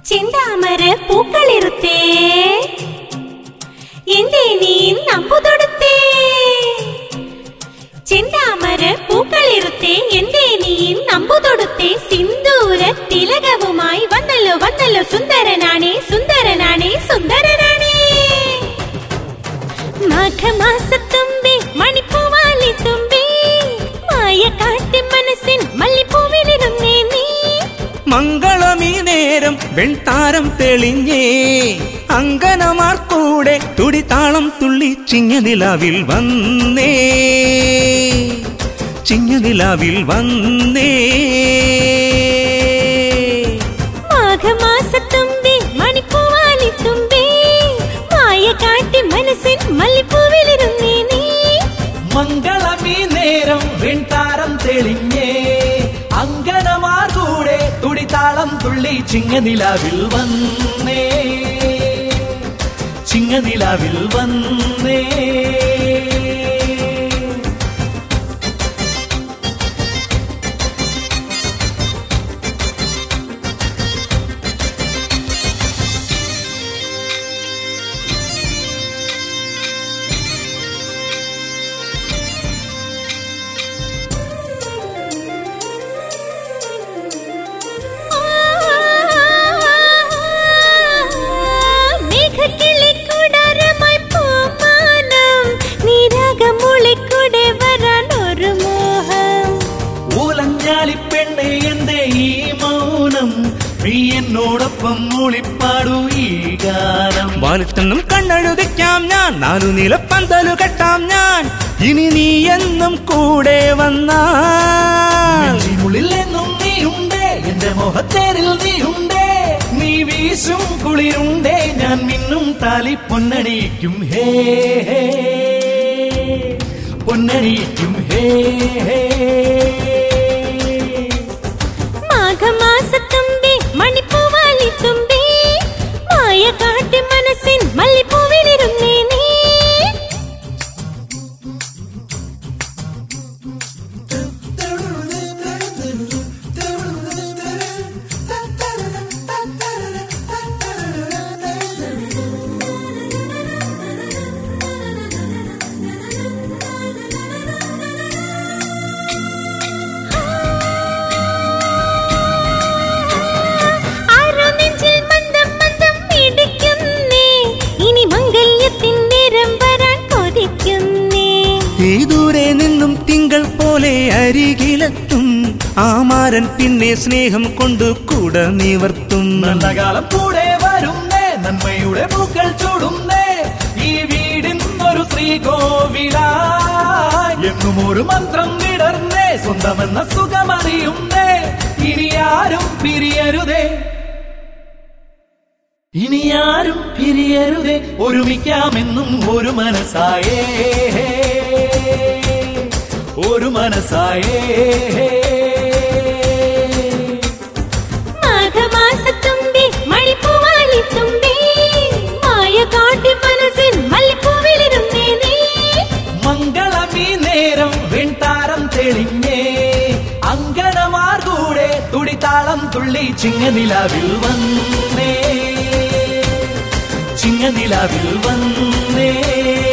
ചെന്താമര പൂക്കളിറുത്തേ എന്തേ നീ നമ്പു തൊടുത്തേ ചെന്താമര പൂക്കളിറുത്തേ എന്തേ നീ നമ്പു തൊടുത്തേ സിന്ദൂര തിലകവുമായി വന്നല്ലോ വന്നല്ലോ സുന്ദരനാണേ സുന്ദരനാണേ സുന്ദരനാണേ മാഘമാസത്തുമ്പി മണിപ്പൂവാലി തുമ്പി മായ കാട്ടി മനസ്സിൻ മല്ലിപ്പൂവിലിരുന്നേ നീ മംഗളമീ നേരം വെൺതാരം തെളിഞ്ഞേ അങ്കനമാർ കൂടെ തുടിതാളം തുള്ളി ചിങ്ങനിലാവിൽ വന്നേ ചിങ്ങനിലാവിൽ വന്നേ മാഘമാസത്തുമ്പി മണിപ്പൂവാലി തുമ്പി മായ കാട്ടി മനസ്സിൻ മല്ലിപ്പൂവിലിരുന്നേ നീ മംഗളമീ നേരം വെൺതാരം തെളിഞ്ഞേ അങ്കനമാർ കൂടെ തുടിതാളം തുള്ളി ചിങ്ങനിലാവിൽ വന്നേ ചിങ്ങനിലാവിൽ വന്നേ മേഘക്കിളിക്കൂടാരമായി പൂമാനം നീരാഗമുളിക്കൂടെ വരാൻ ഒരു മോഹം ഊലഞ്ഞാലി പെണ്ണെ എന്റെ ഈ മൗനം നീ എന്നോടൊപ്പം മൂളിപ്പാടൂ ഈ ഗാനം വാലിട്ടെന്നും കണ്ണഴുതിക്കാം ഞാൻ നാലു നിലപ്പന്തലു കെട്ടാം ഞാൻ ഇനി നീ എന്നും കൂടെ വന്നാൽ നെഞ്ചിനുള്ളിൽ എന്നും നീയുണ്ടേ എന്റെ മുഖത്തേരിൽ നീയുണ്ടേ നീ വീശും കുളിരുണ്ടേ ഞാൻ മിന്നും താലി പൊന്നണിയിക്കും ഹേ ഹേ പൊന്നണിയിക്കും ഹേ ഹേ മാഘമാസത്തുമ്പി മണിപ്പൂവാലി തുമ്പി മായ കാട്ടി മനസ്സിൻ മല്ലിപ്പൂവിലിരുന്നേ നീ ആരോ നെഞ്ചിൽ മന്ദം മന്ദം മിടിക്കുന്നേ ഇനി മംഗല്യത്തിൻ നേരം വരാൻ കൊതിക്കുന്നേ ഈ ദൂരെ നിന്നും തിങ്കൾ പോലെ അരികിലെത്തും ആമാരൻ പിന്നെ സ്നേഹം കൊണ്ടു കൂട നിവർത്തും നല്ല കാലം കൂടെ വരുന്നേ നന്മയുടെ പൂക്കൾ ചൂടുന്നേ ഈ വീടിൻ ഒരു ശ്രീകോവിലായി എന്നും ഒരു മന്ത്രം വിടർന്നേ സ്വന്തമെന്ന സുഖമറിയുന്നേ ഇനി ആരും പിരിയരുതേ ഇനി ആരും പിരിയരുതേ ഒരുമിക്കാമെന്നും ഒരു മനസ്സായേ ഒരു മനസ്സായേ മാഘമാസത്തുമ്പി മണിപ്പൂവാലി തുമ്പി മായ കാട്ടി മനസ്സിൻ മല്ലിപ്പൂവിലിരുന്നേ നീ മംഗളമീ നേരം വെൺതാരം തെളിഞ്ഞേ അങ്കണമാർ കൂടെ തുടിതാളം തുള്ളി ചിങ്ങനിലാവിൽ വന്നേ ചിങ്ങനിലാവിൽ വന്നേ